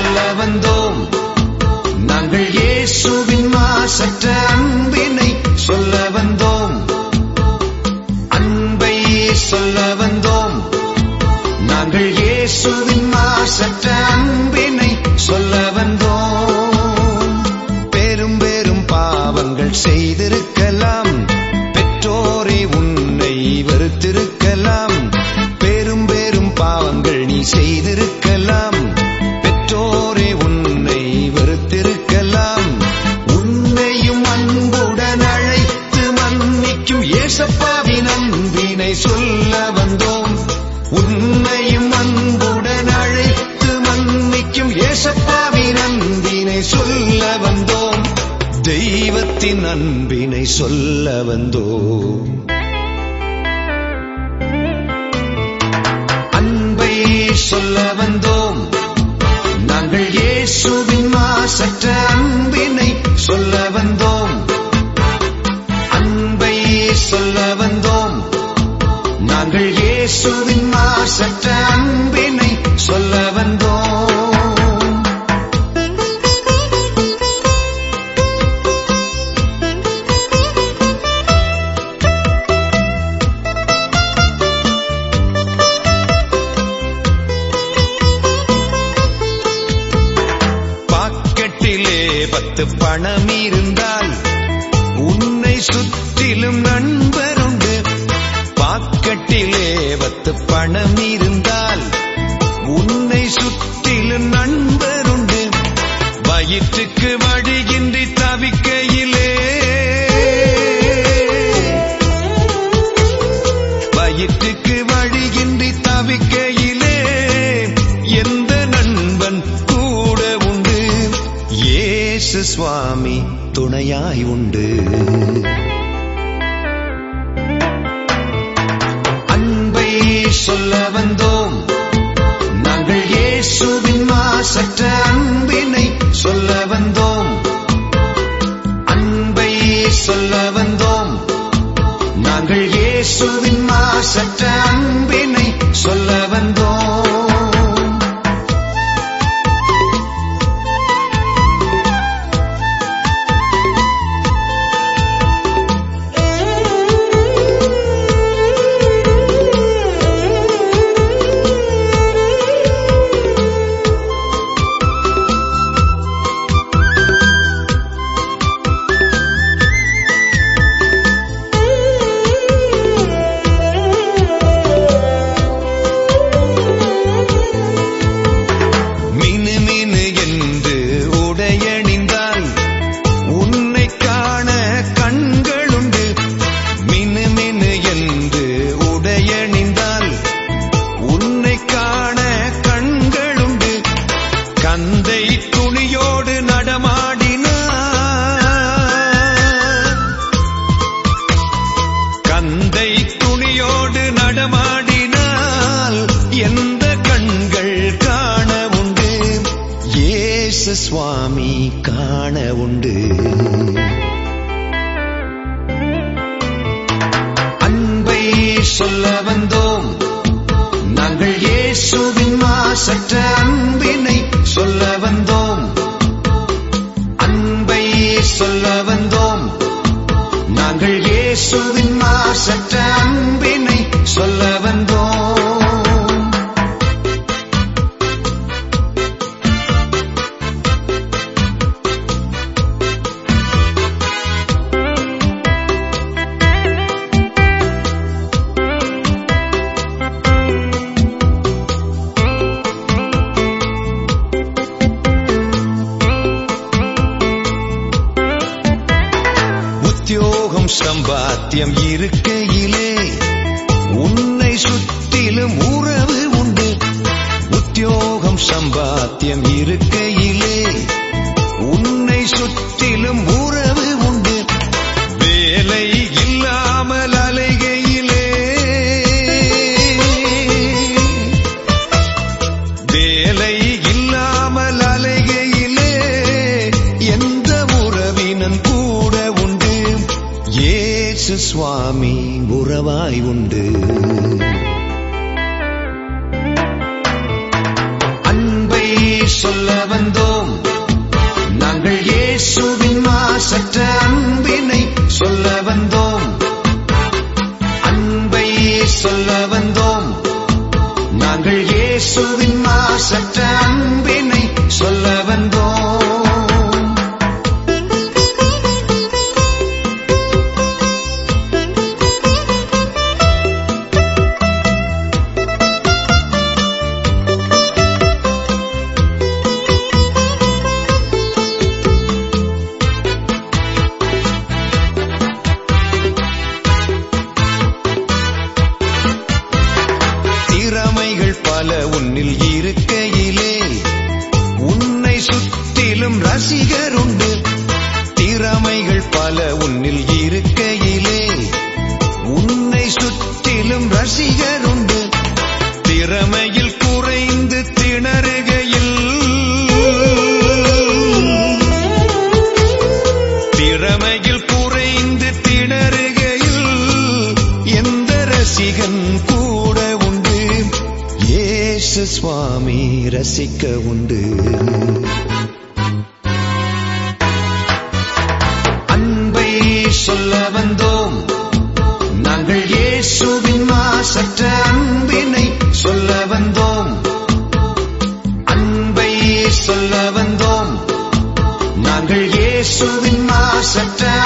சொல்ல வந்தோம் நாங்கள் இயேசுவின் மாசற்ற அன்பினை சொல்ல வந்தோம் அன்பை சொல்ல வந்தோம் நாங்கள் இயேசுவின் மாசற்ற அன்பினை சொல்ல வந்தோம் பெரும் பெரும் பாவங்கள் செய்திருக்கலாம் பெற்றோரே உன்னை வெறுத்திருக்கலாம் பெரும் பெரும் பாவங்கள் நீ செய்திருக்கலாம் பெற்றோரே உன்னை வெறுத்திருக்கலாம் உன்னையும் அன்புடன் அழைத்து மன்னிக்கும் ஏசப்பாவின் அன்பினை சொல்ல வந்தோம் உன்னையும் அன்புடன் அழைத்து மன்னிக்கும் ஏசப்பாவின் அன்பினை சொல்ல வந்தோம் தெய்வத்தின் அன்பினை சொல்ல வந்தோம் அன்பை சொல்ல வந்தோம் நாங்கள் இயேசுவின் மாசற்ற அன்பினை சொல்ல வந்தோம் அன்பை சொல்ல வந்தோம் நாங்கள் இயேசுவின் மாசற்ற அன்பினை சொல்ல வந்தோம் பாக்கெட்டிலே பத்து பணம் இருந்தால் உன்னை சுற்றிலும் நண்பருண்டு பாக்கெட்டிலே பத்து பணம் இருந்தால் உன்னை சுற்றிலும் நண்பருண்டு வயிற்றுக்கு வழியின்றி தவிக்கையிலே வயிற்றுக்கு வழியின்றி தவிக்கையிலே எந்த நண்பன் கூட உண்டு இயேசு சுவாமி துணையாய் உண்டு அன்பை சொல்ல வந்தோம் நாங்கள் இயேசுவின் மாசற்ற அன்பினை சொல்ல வந்தோம் அன்பை சொல்ல வந்தோம் நாங்கள் இயேசுவின் மாசற்ற அன்பினை சொல்ல வந்தோம் மினு மினு என்று உடையணிந்தால் உன்னை காண கண்களுண்டு மினு மினு என்று உடையணிந்தால் உன்னை காண கண்களுண்டு கந்தை துணியோடு நடமாடினார் கந்தை துணியோடு நடமாடினால் எந்த கண்கள் காண உண்டு இயேசு சுவாமி காண உண்டு அன்பை சொல்ல வந்தோம் நாங்கள் இயேசுவின் மாசற்ற அன்பினை சொல்ல வந்தோம் அன்பை சொல்ல வந்தோம் நாங்கள் இயேசுவின் மாசற்ற அன்பினை சொல்ல வந்தோம் உத்தியோகம் சம்பாத்தியம் இருக்கையிலே உன்னை சுற்றிலும் உறவு உண்டு உத்தியோகம் சம்பாத்தியம் இருக்கையிலே உன்னை சுற்றிலும் உறவு உண்டு வேலை இல்லாமல் அலைகையிலே வேலை இல்லாமல் அலைகையிலே எந்த உறவினன் கூட உண்டு இயேசு சுவாமி உறவாய் உண்டு அன்பை சொல்ல வந்த மாசற்ற அன்பினை சொல்ல வந்தோம் திறமைகள் பல உன்னில் இருக்கையிலே உன்னை சுற்றிலும் ரசிகர் உண்டு திறமைகள் பல உன்னில் இருக்கையிலே உன்னை சுற்றிலும் ரசிகர் உண்டு திறமையில் குறைந்து திணறுகையில் திறமையில் குறைந்து திணறுகையில் எந்த ரசிகன் கூட உண்டு இயேசு சுவாமி ரசிக்க உண்டு அன்பை சொல்ல வந்தோம் நாங்கள் இயேசுவின் மாசற்ற அன்பினை சொல்ல வந்தோம் அன்பை சொல்ல வந்தோம் நாங்கள் இயேசுவின் மாசற்ற